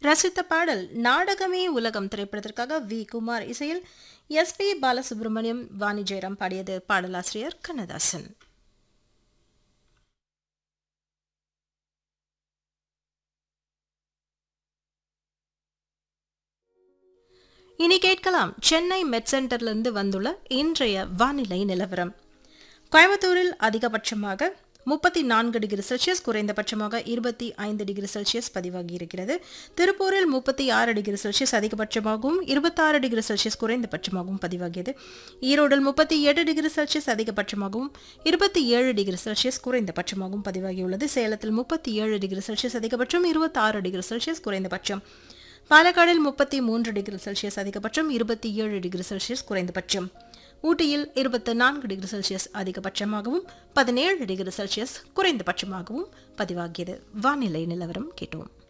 ரசித்த பாடல் நாடகமே உலகம் திரைப்படத்திற்காக வி குமார் இசையில் எஸ் பி பாலசுப்ரமணியம் வாணி ஜெயராம் பாடியது பாடலாசிரியர் கண்ணதாசன் இனி கேட்கலாம் சென்னை மெட் சென்டர்லிருந்து வந்துள்ள இன்றைய வானிலை நிலவரம் கோயம்புத்தூரில் அதிகபட்சமாக முப்பத்தி நான்கு டிகிரி செல்சியஸ் குறைந்தபட்சமாக இருபத்தி ஐந்து டிகிரி செல்சியஸ் பதிவாகி இருக்கிறது திருப்பூரில் முப்பத்தி ஆறு டிகிரி செல்சியஸ் அதிகபட்சமாகவும் இருபத்தாறு டிகிரி செல்சியஸ் குறைந்தபட்சமாகவும் பதிவாகியது ஈரோடில் முப்பத்தி எட்டு டிகிரி செல்சியஸ் அதிகபட்சமாகவும் இருபத்தி ஏழு டிகிரி செல்சியஸ் குறைந்தபட்சமாகவும் பதிவாகியுள்ளது சேலத்தில் முப்பத்தி ஏழு டிகிரி செல்சியஸ் அதிகபட்சம் இருபத்தாறு டிகிரி செல்சியஸ் குறைந்தபட்சம் பாலக்காடில் முப்பத்தி மூன்று டிகிரி செல்சியஸ் அதிகபட்சம் இருபத்தி ஏழு டிகிரி செல்சியஸ் குறைந்தபட்சம் ஊட்டியில் இருபத்தி நான்கு டிகிரி செல்சியஸ் அதிகபட்சமாகவும் பதினேழு டிகிரி செல்சியஸ் குறைந்தபட்சமாகவும் பதிவாகியது வானிலை நிலவரம் கேட்டோம்